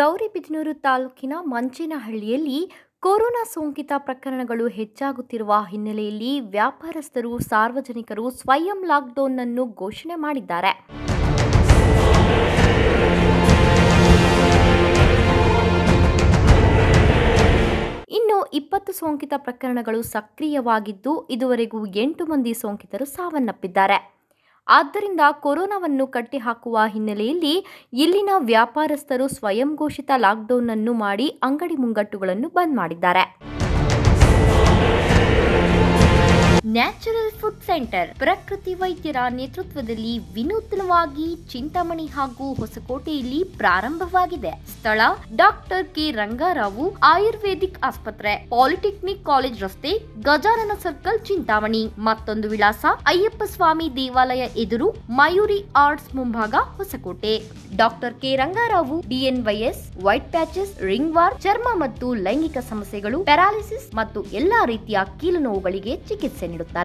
ಗೌರಿಬಿದನೂರು ತಾಲೂಕಿನ ಮಂಚೇನಹಳ್ಳಿಯಲ್ಲಿ ಕೊರೋನಾ ಸೋಂಕಿತ ಪ್ರಕರಣಗಳು ಹೆಚ್ಚಾಗುತ್ತಿರುವ ಹಿನ್ನೆಲೆಯಲ್ಲಿ ವ್ಯಾಪಾರಸ್ಥರು ಸಾರ್ವಜನಿಕರು ಸ್ವಯಂ ಲಾಕ್ಡೌನ್ ಅನ್ನು ಘೋಷಣೆ ಮಾಡಿದ್ದಾರೆ ಇನ್ನು ಇಪ್ಪತ್ತು ಸೋಂಕಿತ ಪ್ರಕರಣಗಳು ಸಕ್ರಿಯವಾಗಿದ್ದು ಇದುವರೆಗೂ ಎಂಟು ಮಂದಿ ಸೋಂಕಿತರು ಸಾವನ್ನಪ್ಪಿದ್ದಾರೆ ಆದ್ದರಿಂದ ಕೊರೋನಾವನ್ನು ಕಟ್ಟಿಹಾಕುವ ಹಿನ್ನೆಲೆಯಲ್ಲಿ ಇಲ್ಲಿನ ವ್ಯಾಪಾರಸ್ಥರು ಸ್ವಯಂ ಘೋಷಿತ ಲಾಕ್ಡೌನ್ ಅನ್ನು ಮಾಡಿ ಅಂಗಡಿ ಮುಂಗಟ್ಟುಗಳನ್ನು ಬಂದ್ ಮಾಡಿದ್ದಾರೆ ನ್ಯಾಚುರಲ್ ಫುಡ್ ಸೆಂಟರ್ ಪ್ರಕೃತಿ ವೈದ್ಯರ ನೇತೃತ್ವದಲ್ಲಿ ವಿನೂತನವಾಗಿ ಚಿಂತಾಮಣಿ ಹಾಗೂ ಹೊಸಕೋಟೆಯಲ್ಲಿ ಪ್ರಾರಂಭವಾಗಿದೆ ಸ್ಥಳ ಡಾಕ್ಟರ್ ಕೆ ರಂಗಾರಾವು ಆಯುರ್ವೇದಿಕ್ ಆಸ್ಪತ್ರೆ ಪಾಲಿಟೆಕ್ನಿಕ್ ಕಾಲೇಜ್ ರಸ್ತೆ ಗಜಾನನ ಸರ್ಕಲ್ ಚಿಂತಾಮಣಿ ಮತ್ತೊಂದು ವಿಳಾಸ ಅಯ್ಯಪ್ಪ ಸ್ವಾಮಿ ದೇವಾಲಯ ಎದುರು ಮಯೂರಿ ಆರ್ಟ್ಸ್ ಮುಂಭಾಗ Hosakote doctor K Rangarao DNYS white patches ringworm ಚರ್ಮ ಮತ್ತು ಲೈಂಗಿಕ ಸಮಸ್ಯೆಗಳು ಪ್ಯಾರಾಲಿಸಿಸ್ ಮತ್ತು ಎಲ್ಲಾ ರೀತಿಯ ಕೀಲು ನೋವುಗಳಿಗೆ ಚಿಕಿತ್ಸೆ ನೀಡುತ್ತಾರೆ